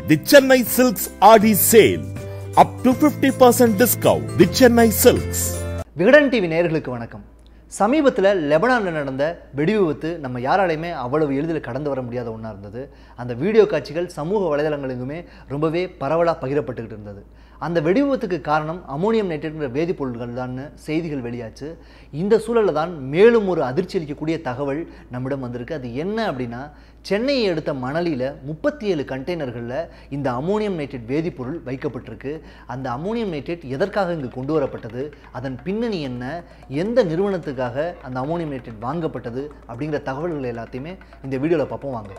The Chennai Silks Adi Sale. Up to 50% discount. The Chennai Silks. Vikatan TV நேயர்களுக்கு வணக்கம் சமீபத்தில் லெபனானில் நடந்த வெடி விபத்து நம்ம யாராலையுமே அவ்வளவு எளிதில் கடந்து வர முடியாத ஒன்றா இருந்தது அந்த வீடியோ காட்சிகள் சமூக வலைதளங்களுக்குமே ரொம்பவே பரவலாக பகிரப்பட்டுக்கிட்டு இருந்தது அந்த வெடி விபத்துக்கு காரணம் அமோனியம் நைட்ரேட்ங்கிற வேதிப்பொருட்கள் தான் செய்திகள் வெளியாச்சு இந்த சூழலில் தான் மேலும் ஒரு அதிர்ச்சி அளிக்கக்கூடிய தகவல் நம்மிடம் வந்திருக்கு அது என்ன அப்படின்னா சென்னையை எடுத்த மணலியில் முப்பத்தி ஏழு கண்டெய்னர்களில் இந்த அமோனியம் நைட்ரேட் வேதிப்பொருள் வைக்கப்பட்டிருக்கு அந்த அமோனியம் நைட்ரேட் எதற்காக இங்கு கொண்டு வரப்பட்டது அதன் பின்னணி என்ன எந்த நிறுவனத்துக்காக அந்த அமோனியம் நைட்ரேட் வாங்கப்பட்டது அப்படிங்கிற தகவல்கள் எல்லாத்தையுமே இந்த வீடியோவில் பார்ப்போம் வாங்க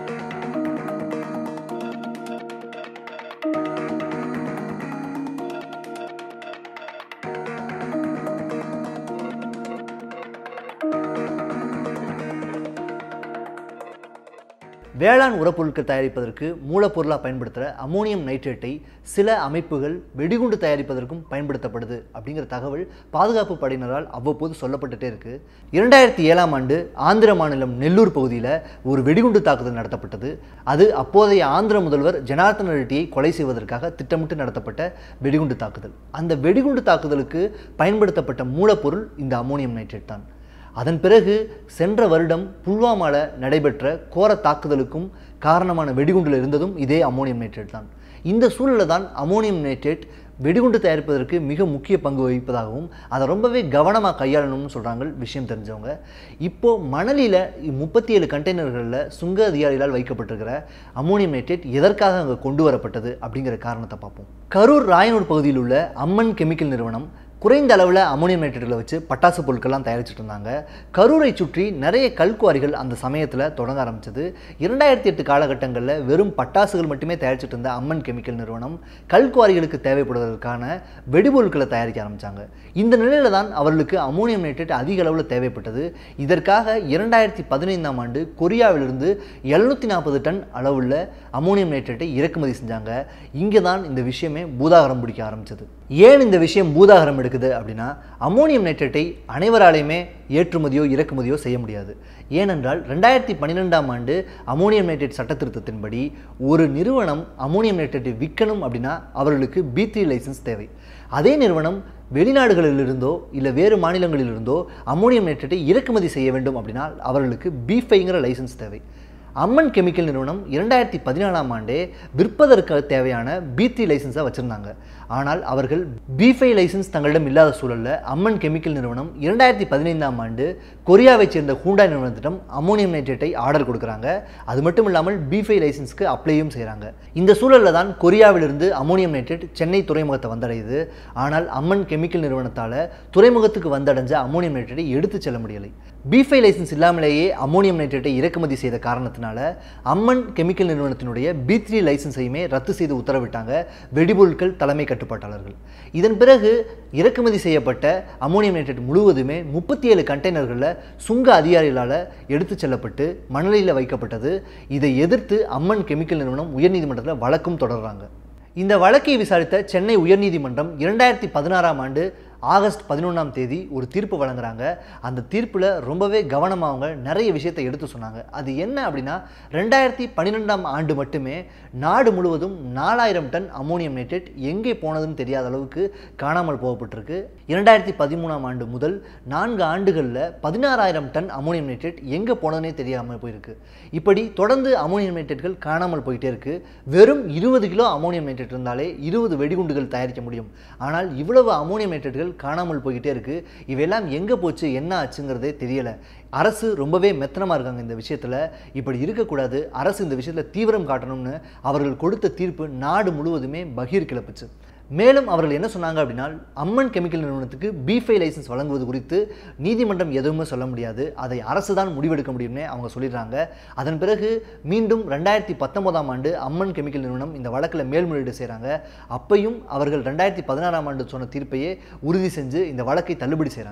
வேளாண் உரப்பொருட்கள் தயாரிப்பதற்கு மூலப்பொருளாக பயன்படுத்துகிற அமோனியம் நைட்ரேட்டை சில அமைப்புகள் வெடிகுண்டு தயாரிப்பதற்கும் பயன்படுத்தப்படுது அப்படிங்கிற தகவல் பாதுகாப்பு படையினரால் அவ்வப்போது சொல்லப்பட்டுட்டே இருக்கு இரண்டாயிரத்தி ஏழாம் ஆண்டு ஆந்திர மாநிலம் நெல்லூர் பகுதியில் ஒரு வெடிகுண்டு தாக்குதல் நடத்தப்பட்டது அது அப்போதைய ஆந்திர முதல்வர் ஜனார்த்தன ரெட்டியை கொலை செய்வதற்காக திட்டமிட்டு நடத்தப்பட்ட வெடிகுண்டு தாக்குதல் அந்த வெடிகுண்டு தாக்குதலுக்கு பயன்படுத்தப்பட்ட மூலப்பொருள் இந்த அமோனியம் நைட்ரேட் தான் அதன் பிறகு சென்ற வருடம் புல்வாமால நடைபெற்ற கோர தாக்குதலுக்கும் காரணமான வெடிகுண்டில் இருந்ததும் இதே அமோனியம் நைட்ரேட் தான் இந்த சூழலில் தான் அமோனியம் நைட்ரேட் வெடிகுண்டு தயாரிப்பதற்கு மிக முக்கிய பங்கு வகிப்பதாகவும் அதை ரொம்பவே கவனமாக கையாளணும்னு சொல்கிறாங்க விஷயம் தெரிஞ்சவங்க இப்போது மணலியில் முப்பத்தி ஏழு கண்டெய்னர்களில் சுங்க அதிகாரிகளால் வைக்கப்பட்டிருக்கிற அமோனியம் நைட்ரேட் எதற்காக அங்கே கொண்டு வரப்பட்டது அப்படிங்கிற காரணத்தை பார்ப்போம் கரூர் ராயனூர் பகுதியில் உள்ள அம்மன் கெமிக்கல் நிறுவனம் குறைந்த அளவில் அமோனியம் நைட்ரேட்டில் வச்சு பட்டாசு பொருட்கள்லாம் தயாரிச்சுட்டு இருந்தாங்க கரூரை சுற்றி நிறைய கல்குவாரிகள் அந்த சமயத்தில் தொடங்க ஆரம்பிச்சது இரண்டாயிரத்தி எட்டு காலகட்டங்களில் வெறும் பட்டாசுகள் மட்டுமே தயாரிச்சுட்டு இருந்த அம்மன் கெமிக்கல் நிறுவனம் கல்குவாரிகளுக்கு தேவைப்படுவதற்கான வெடிபொருட்களை தயாரிக்க ஆரம்பித்தாங்க இந்த நிலையில தான் அவர்களுக்கு அமோனியம் நைட்ரேட் அதிக அளவில் தேவைப்பட்டது இதற்காக இரண்டாயிரத்தி பதினைந்தாம் ஆண்டு கொரியாவிலிருந்து எழுநூற்றி நாற்பது டன் அளவுள்ள அமோனியம் நைட்ரேட்டை இறக்குமதி செஞ்சாங்க இங்கே தான் இந்த விஷயமே பூதாகரம் பிடிக்க ஆரம்பிச்சது ஏன் இந்த விஷயம் பூதாகரம் எடுக்குது அப்படின்னா அமோனியம் நைட்ரேட்டை அனைவராலையுமே ஏற்றுமதியோ இறக்குமதியோ செய்ய முடியாது ஏனென்றால் ரெண்டாயிரத்தி பன்னிரெண்டாம் ஆண்டு அமோனியம் நைட்ரேட் சட்டத்திருத்தத்தின்படி ஒரு நிறுவனம் அமோனியம் நைட்ரேட்டை விற்கணும் அப்படின்னா அவர்களுக்கு பி த்ரீ லைசன்ஸ் தேவை அதே நிறுவனம் வெளிநாடுகளிலிருந்தோ இல்லை வேறு மாநிலங்களிலிருந்தோ அமோனியம் நைட்ரேட்டை இறக்குமதி செய்ய வேண்டும் அப்படின்னா அவர்களுக்கு பி ஃபைங்கிற லைசன்ஸ் தேவை அம்மன் கெமிக்கல் நிறுவனம் இரண்டாயிரத்தி பதினாலாம் ஆண்டே விற்பதற்கு தேவையான பி த்ரீ லைசன்ஸாக வச்சுருந்தாங்க ஆனால் அவர்கள் பி ஃபை லைசன்ஸ் தங்களிடம் இல்லாத சூழலில் அம்மன் கெமிக்கல் நிறுவனம் இரண்டாயிரத்தி பதினைந்தாம் ஆண்டு கொரியாவைச் சேர்ந்த ஹூண்டாய் நிறுவனத்திடம் அமோனியம் நைட்ரேட்டை ஆர்டர் கொடுக்குறாங்க அது மட்டும் இல்லாமல் பி ஃபை லைசன்ஸ்க்கு அப்ளையும் செய்கிறாங்க இந்த சூழலில் தான் கொரியாவிலிருந்து அமோனியம் நைட்ரேட் சென்னை துறைமுகத்தை வந்தடையுது ஆனால் அம்மன் கெமிக்கல் நிறுவனத்தால் துறைமுகத்துக்கு வந்தடைஞ்ச அமோனியம் நைட்ரேட்டை எடுத்து செல்ல முடியலை பி ஃபை லைசன்ஸ் இல்லாமலேயே அமோனியம் நைட்ரேட்டை இறக்குமதி செய்த காரணத்தினால அம்மன் கெமிக்கல் நிறுவனத்தினுடைய பி த்ரீ லைசன்ஸையுமே ரத்து செய்து உத்தரவிட்டாங்க வெடிபொருட்கள் தலைமை கட்டுப்பாட்டாளர்கள் இதன் பிறகு இறக்குமதி செய்யப்பட்ட அமோனியம் நைட்ரேட் முழுவதுமே முப்பத்தி ஏழு கண்டெய்னர்களில் சுங்க அதிகாரிகளால் எடுத்து செல்லப்பட்டு மணலில் வைக்கப்பட்டது இதை எதிர்த்து அம்மன் கெமிக்கல் நிறுவனம் உயர்நீதிமன்றத்தில் வழக்கும் தொடர்றாங்க இந்த வழக்கை விசாரித்த சென்னை உயர்நீதிமன்றம் இரண்டாயிரத்தி பதினாறாம் ஆண்டு ஆகஸ்ட் பதினொன்றாம் தேதி ஒரு தீர்ப்பு வழங்குறாங்க அந்த தீர்ப்பில் ரொம்பவே கவனமாக அவங்க நிறைய விஷயத்தை எடுத்து சொன்னாங்க அது என்ன அப்படின்னா ரெண்டாயிரத்தி பன்னிரெண்டாம் ஆண்டு மட்டுமே நாடு முழுவதும் நாலாயிரம் டன் அமோனியம் நைட்ரேட் எங்கே போனதுன்னு தெரியாத அளவுக்கு காணாமல் போகப்பட்டிருக்கு இரண்டாயிரத்தி பதிமூணாம் ஆண்டு முதல் நான்கு ஆண்டுகளில் பதினாறாயிரம் டன் அமோனியம் நைட்ரேட் எங்கே போனதுனே தெரியாமல் போயிருக்கு இப்படி தொடர்ந்து அமோனியம் நைட்ரேட்கள் காணாமல் போயிட்டே இருக்கு வெறும் இருபது கிலோ அமோனியம் நைட்ரேட் இருந்தாலே இருபது வெடிகுண்டுகள் தயாரிக்க முடியும் ஆனால் இவ்வளவு அமோனியம் நைட்ரேட்டுகள் காணாமல் போய்கிட்டே இருக்கு இவையெல்லாம் எங்கே போச்சு என்ன ஆச்சுங்கிறதே தெரியல அரசு ரொம்பவே மெத்தனமாக இருக்காங்க இந்த விஷயத்தில் இப்படி இருக்கக்கூடாது அரசு இந்த விஷயத்தில் தீவிரம் காட்டணும்னு அவர்கள் கொடுத்த தீர்ப்பு நாடு முழுவதுமே பகீர் கிளப்புச்சு மேலும் அவர்கள் என்ன சொன்னாங்க அப்படின்னா அம்மன் கெமிக்கல் நிறுவனத்துக்கு பிஃபை லைசன்ஸ் வழங்குவது குறித்து நீதிமன்றம் எதுவுமே சொல்ல முடியாது அதை அரசு தான் முடிவெடுக்க முடியும்னு அவங்க சொல்லிடுறாங்க அதன் பிறகு மீண்டும் ரெண்டாயிரத்தி பத்தொன்பதாம் ஆண்டு அம்மன் கெமிக்கல் நிறுவனம் இந்த வழக்கில் மேல்முறையீடு செய்கிறாங்க அப்பையும் அவர்கள் ரெண்டாயிரத்தி பதினாறாம் ஆண்டு சொன்ன தீர்ப்பையே உறுதி செஞ்சு இந்த வழக்கை தள்ளுபடி செய்கிறாங்க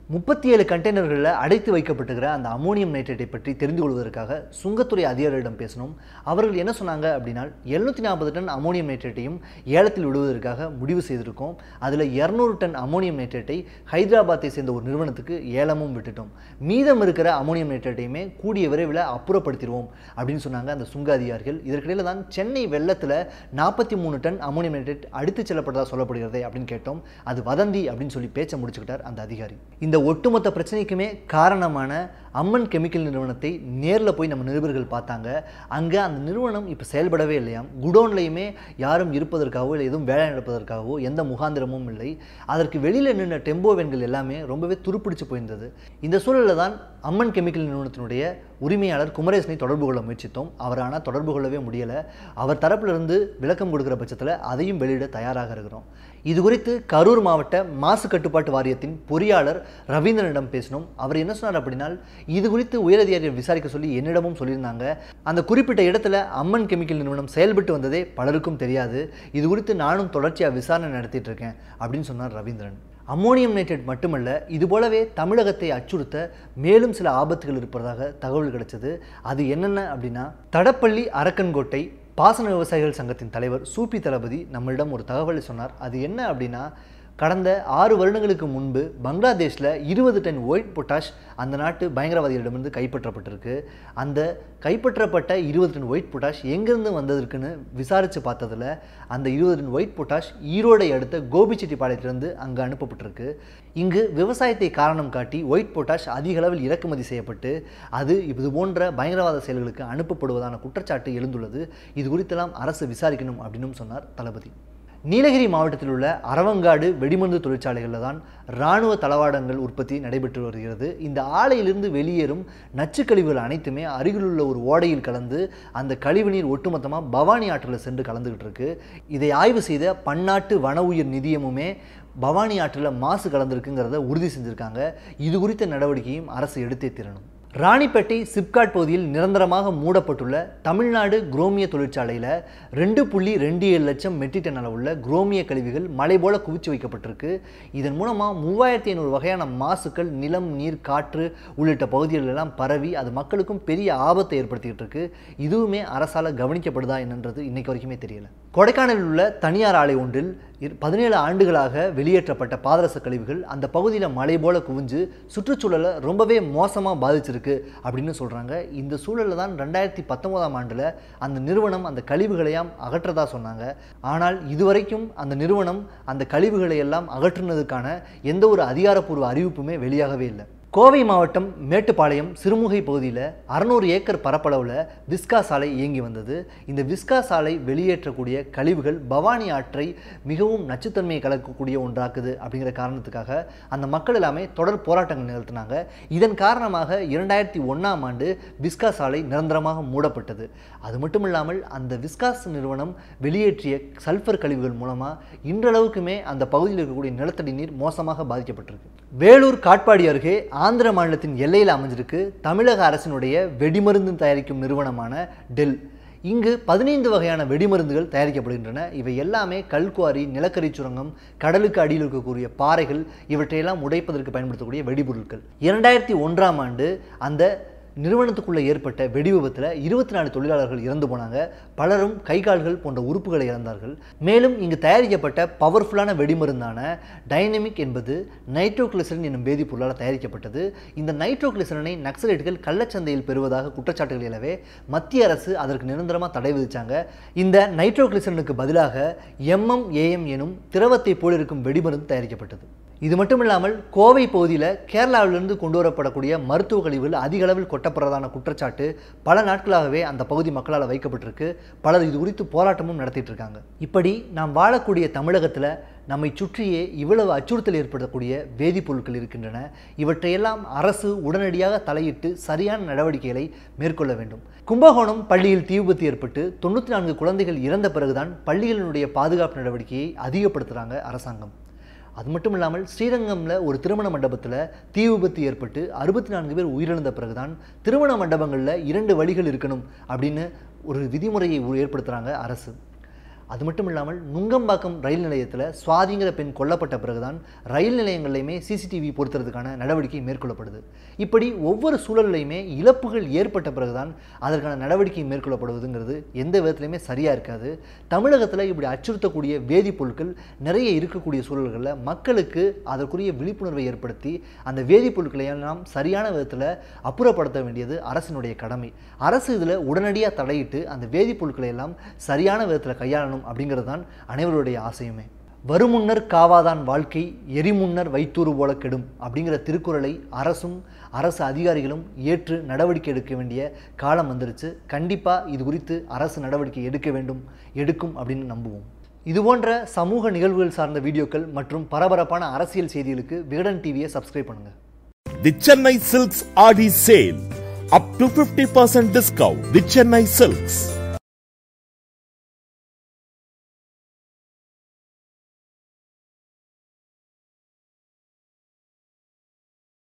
முப்பத்தி ஏழு கண்டெய்னர்களில் அடைத்து வைக்கப்பட்டிருக்கிற அந்த அமோனியம் நைட்ரேட்டை பற்றி தெரிந்து கொள்வதற்காக சுங்கத்துறை அதிகாரிகளிடம் பேசணும் அவர்கள் என்ன சொன்னாங்க அப்படின்னா எழுநூற்றி நாற்பது டன் அமோனியம் நைட்ரேட்டையும் ஏலத்தில் விடுவதற்காக முடிவு செய்திருக்கோம் அதில் இரநூறு டன் அமோனியம் நைட்ரேட்டை ஹைதராபாத்தை சேர்ந்த ஒரு நிறுவனத்துக்கு ஏலமும் விட்டுட்டோம் மீதம் இருக்கிற அமோனியம் நைட்ரேட்டையுமே கூடிய விரைவில் அப்புறப்படுத்திடுவோம் அப்படின்னு சொன்னாங்க அந்த சுங்க அதிகாரிகள் இதற்கிடையில் தான் சென்னை வெள்ளத்தில் நாற்பத்தி மூணு டன் அமோனியம் நைட்ரேட் அடித்துச் செல்லப்பட்டதாக சொல்லப்படுகிறதே அப்படின்னு கேட்டோம் அது வதந்தி அப்படின்னு சொல்லி பேச்சை முடிச்சுக்கிட்டார் அந்த அதிகாரி இந்த ஒட்டுமொத்த பிரச்சனைக்குமே காரணமான அம்மன் கெமிக்கல் நிறுவனத்தை நேரில் போய் நம்ம நிருபர்கள் பார்த்தாங்க அங்கே அந்த நிறுவனம் இப்போ செயல்படவே இல்லையாம் குடோன்லையுமே யாரும் இருப்பதற்காகவோ இல்லை எதுவும் வேலை நடப்பதற்காகவோ எந்த முகாந்திரமும் இல்லை அதற்கு வெளியில் நின்ற டெம்போ வேன்கள் எல்லாமே ரொம்பவே துருப்பிடிச்சு போயிருந்தது இந்த சூழலில் தான் அம்மன் கெமிக்கல் நிறுவனத்தினுடைய உரிமையாளர் குமரேசனை தொடர்பு கொள்ள முயற்சித்தோம் அவர் ஆனால் தொடர்பு கொள்ளவே முடியலை அவர் தரப்பிலிருந்து விளக்கம் கொடுக்குற பட்சத்தில் அதையும் வெளியிட தயாராக இருக்கிறோம் இது குறித்து கரூர் மாவட்ட மாசு கட்டுப்பாட்டு வாரியத்தின் பொறியாளர் ரவீந்திரனிடம் பேசினோம் அவர் என்ன சொன்னார் அப்படின்னா இது குறித்து உயரதிகாரியை விசாரிக்க சொல்லி என்னிடமும் சொல்லியிருந்தாங்க அந்த குறிப்பிட்ட இடத்துல அம்மன் கெமிக்கல் நிறுவனம் செயல்பட்டு வந்ததே பலருக்கும் தெரியாது இது குறித்து நானும் தொடர்ச்சியாக விசாரணை நடத்திட்டு இருக்கேன் அப்படின்னு சொன்னார் ரவீந்திரன் அம்மோனியம் நைட்ரேட் மட்டுமல்ல இது போலவே தமிழகத்தை அச்சுறுத்த மேலும் சில ஆபத்துகள் இருப்பதாக தகவல் கிடைச்சது அது என்னென்ன அப்படின்னா தடப்பள்ளி அரக்கன்கோட்டை பாசன விவசாயிகள் சங்கத்தின் தலைவர் சூப்பி தளபதி நம்மளிடம் ஒரு தகவலை சொன்னார் அது என்ன அப்படின்னா கடந்த ஆறு வருடங்களுக்கு முன்பு பங்களாதேஷில் இருபது டன் ஒயிட் பொட்டாஷ் அந்த நாட்டு பயங்கரவாதிகளிடமிருந்து கைப்பற்றப்பட்டிருக்கு அந்த கைப்பற்றப்பட்ட இருபது டன் ஒயிட் பொட்டாஷ் எங்கேருந்து வந்ததற்குன்னு விசாரித்து பார்த்ததில் அந்த இருபது டன் ஒயிட் பொட்டாஷ் ஈரோடை அடுத்த கோபிச்செட்டிப்பாளையத்திலிருந்து அங்கே அனுப்பப்பட்டிருக்கு இங்கு விவசாயத்தை காரணம் காட்டி ஒயிட் பொட்டாஷ் அதிக அளவில் இறக்குமதி செய்யப்பட்டு அது இது போன்ற பயங்கரவாத செயல்களுக்கு அனுப்பப்படுவதான குற்றச்சாட்டு எழுந்துள்ளது இது குறித்தெல்லாம் அரசு விசாரிக்கணும் அப்படின்னு சொன்னார் தளபதி நீலகிரி மாவட்டத்தில் உள்ள அரவங்காடு வெடிமருந்து தொழிற்சாலைகளில் தான் இராணுவ தளவாடங்கள் உற்பத்தி நடைபெற்று வருகிறது இந்த ஆலையிலிருந்து வெளியேறும் நச்சுக்கழிவுகள் அனைத்துமே அருகிலுள்ள ஒரு ஓடையில் கலந்து அந்த கழிவுநீர் ஒட்டுமொத்தமாக பவானி ஆற்றில் சென்று கலந்துக்கிட்டு இருக்கு இதை ஆய்வு செய்த பன்னாட்டு வன உயிர் நிதியமுமே பவானி ஆற்றில் மாசு கலந்துருக்குங்கிறத உறுதி செஞ்சுருக்காங்க இது குறித்த நடவடிக்கையும் அரசு எடுத்தே தீரணும் ராணிப்பேட்டை சிப்காட் பகுதியில் நிரந்தரமாக மூடப்பட்டுள்ள தமிழ்நாடு குரோமிய தொழிற்சாலையில் ரெண்டு புள்ளி ரெண்டு ஏழு லட்சம் மெட்ரிக் டன் அளவுள்ள குரோமிய கழிவுகள் மலை போல குவிச்சு வைக்கப்பட்டிருக்கு இதன் மூலமாக மூவாயிரத்தி ஐநூறு வகையான மாசுக்கள் நிலம் நீர் காற்று உள்ளிட்ட பகுதிகளில் எல்லாம் பரவி அது மக்களுக்கும் பெரிய ஆபத்தை ஏற்படுத்திக்கிட்டு இருக்கு இதுவுமே அரசால் கவனிக்கப்படுதா என்னன்றது இன்னைக்கு வரைக்குமே தெரியல கொடைக்கானலில் உள்ள தனியார் ஆலை ஒன்றில் இரு- பதினேழு ஆண்டுகளாக வெளியேற்றப்பட்ட பாதரச கழிவுகள் அந்த பகுதியில் மலை போல குவிஞ்சு சுற்றுச்சூழலை ரொம்பவே மோசமாக பாதிச்சிருக்கு அப்படின்னு சொல்கிறாங்க இந்த சூழலில் தான் ரெண்டாயிரத்தி பத்தொம்போதாம் ஆண்டில் அந்த நிறுவனம் அந்த கழிவுகளையாம் அகற்றதா சொன்னாங்க ஆனால் இதுவரைக்கும் அந்த நிறுவனம் அந்த கழிவுகளை எல்லாம் அகற்றுனதுக்கான எந்த ஒரு அதிகாரப்பூர்வ அறிவிப்புமே வெளியாகவே இல்லை கோவை மாவட்டம் மேட்டுப்பாளையம் சிறுமுகை பகுதியில் அறநூறு ஏக்கர் பரப்பளவில் விஸ்கா சாலை இயங்கி வந்தது இந்த விஸ்கா சாலை வெளியேற்றக்கூடிய கழிவுகள் பவானி ஆற்றை மிகவும் நச்சுத்தன்மையை கலக்கக்கூடிய ஒன்றாக்குது அப்படிங்கிற காரணத்துக்காக அந்த மக்கள் எல்லாமே தொடர் போராட்டங்கள் நிகழ்த்தினாங்க இதன் காரணமாக இரண்டாயிரத்தி ஒன்றாம் ஆண்டு விஸ்கா சாலை நிரந்தரமாக மூடப்பட்டது அது மட்டும் இல்லாமல் அந்த விஸ்காஸ் நிறுவனம் வெளியேற்றிய சல்ஃபர் கழிவுகள் மூலமாக இன்றளவுக்குமே அந்த பகுதியில் இருக்கக்கூடிய நிலத்தடி நீர் மோசமாக பாதிக்கப்பட்டிருக்கு வேலூர் காட்பாடி அருகே ஆந்திர மாநிலத்தின் எல்லையில் அமைஞ்சிருக்கு தமிழக அரசினுடைய வெடிமருந்து தயாரிக்கும் நிறுவனமான டெல் இங்கு பதினைந்து வகையான வெடிமருந்துகள் தயாரிக்கப்படுகின்றன இவை எல்லாமே கல்குவாரி நிலக்கரி சுரங்கம் கடலுக்கு அடியில் இருக்கக்கூடிய பாறைகள் இவற்றையெல்லாம் உடைப்பதற்கு பயன்படுத்தக்கூடிய வெடிபொருட்கள் இரண்டாயிரத்தி ஒன்றாம் ஆண்டு அந்த நிறுவனத்துக்குள்ளே ஏற்பட்ட வெடி விபத்தில் இருபத்தி நாலு தொழிலாளர்கள் இறந்து போனாங்க பலரும் கை கால்கள் போன்ற உறுப்புகளை இழந்தார்கள் மேலும் இங்கு தயாரிக்கப்பட்ட பவர்ஃபுல்லான வெடிமருந்தான டைனமிக் என்பது நைட்ரோகிளிசரின் என்னும் வேதிப்பொருளால் தயாரிக்கப்பட்டது இந்த நைட்ரோகிளிசரனை நக்சலைட்டுகள் கள்ளச்சந்தையில் பெறுவதாக குற்றச்சாட்டுகள் எழவே மத்திய அரசு அதற்கு நிரந்தரமாக தடை விதிச்சாங்க இந்த நைட்ரோகிளிசரனுக்கு பதிலாக எம்எம் ஏஎம் எனும் திரவத்தை போல் இருக்கும் வெடிமருந்து தயாரிக்கப்பட்டது இது மட்டும் இல்லாமல் கோவை பகுதியில் கேரளாவிலிருந்து கொண்டு வரப்படக்கூடிய மருத்துவ கழிவுகள் அதிக அளவில் கொட்டப்படுறதான குற்றச்சாட்டு பல நாட்களாகவே அந்த பகுதி மக்களால் வைக்கப்பட்டிருக்கு பலர் இது குறித்து போராட்டமும் நடத்திட்டு இருக்காங்க இப்படி நாம் வாழக்கூடிய தமிழகத்தில் நம்மை சுற்றியே இவ்வளவு அச்சுறுத்தல் ஏற்படுத்தக்கூடிய வேதிப்பொருட்கள் இருக்கின்றன இவற்றையெல்லாம் அரசு உடனடியாக தலையிட்டு சரியான நடவடிக்கைகளை மேற்கொள்ள வேண்டும் கும்பகோணம் பள்ளியில் தீ விபத்து ஏற்பட்டு தொண்ணூற்றி நான்கு குழந்தைகள் இறந்த பிறகுதான் பள்ளிகளினுடைய பாதுகாப்பு நடவடிக்கையை அதிகப்படுத்துகிறாங்க அரசாங்கம் அது மட்டும் இல்லாமல் ஸ்ரீரங்கம்ல ஒரு திருமண மண்டபத்தில் தீ விபத்து ஏற்பட்டு அறுபத்தி நான்கு பேர் உயிரிழந்த பிறகுதான் திருமண மண்டபங்களில் இரண்டு வழிகள் இருக்கணும் அப்படின்னு ஒரு விதிமுறையை உ- ஏற்படுத்துகிறாங்க அரசு அது மட்டும் இல்லாமல் நுங்கம்பாக்கம் ரயில் நிலையத்தில் சுவாதிங்கிற பெண் கொல்லப்பட்ட பிறகுதான் ரயில் நிலையங்கள்லையுமே சிசிடிவி பொருத்துறதுக்கான நடவடிக்கை மேற்கொள்ளப்படுது இப்படி ஒவ்வொரு சூழல்லையுமே இழப்புகள் ஏற்பட்ட பிறகுதான் அதற்கான நடவடிக்கை மேற்கொள்ளப்படுவதுங்கிறது எந்த விதத்துலையுமே சரியாக இருக்காது தமிழகத்தில் இப்படி அச்சுறுத்தக்கூடிய வேதிப்பொருட்கள் நிறைய இருக்கக்கூடிய சூழல்களில் மக்களுக்கு அதற்குரிய விழிப்புணர்வை ஏற்படுத்தி அந்த வேதிப்பொருட்களை எல்லாம் சரியான விதத்தில் அப்புறப்படுத்த வேண்டியது அரசினுடைய கடமை அரசு இதில் உடனடியாக தடையிட்டு அந்த வேதிப்பொருட்களை எல்லாம் சரியான விதத்தில் கையாளணும் அப்படிங்கிறது தான் அனைவருடைய ஆசையுமே வருமுன்னர் காவாதான் வாழ்க்கை எரிமுன்னர் வைத்தூறு போல கெடும் அப்படிங்கிற திருக்குறளை அரசும் அரசு அதிகாரிகளும் ஏற்று நடவடிக்கை எடுக்க வேண்டிய காலம் வந்துருச்சு கண்டிப்பாக இது குறித்து அரசு நடவடிக்கை எடுக்க வேண்டும் எடுக்கும் அப்படின்னு நம்புவோம் இது போன்ற சமூக நிகழ்வுகள் சார்ந்த வீடியோக்கள் மற்றும் பரபரப்பான அரசியல் செய்திகளுக்கு விகடன் டிவியை சப்ஸ்கிரைப் பண்ணுங்கள் The Chennai Silks Adi Sale. Up to 50% discount. The Chennai Silks.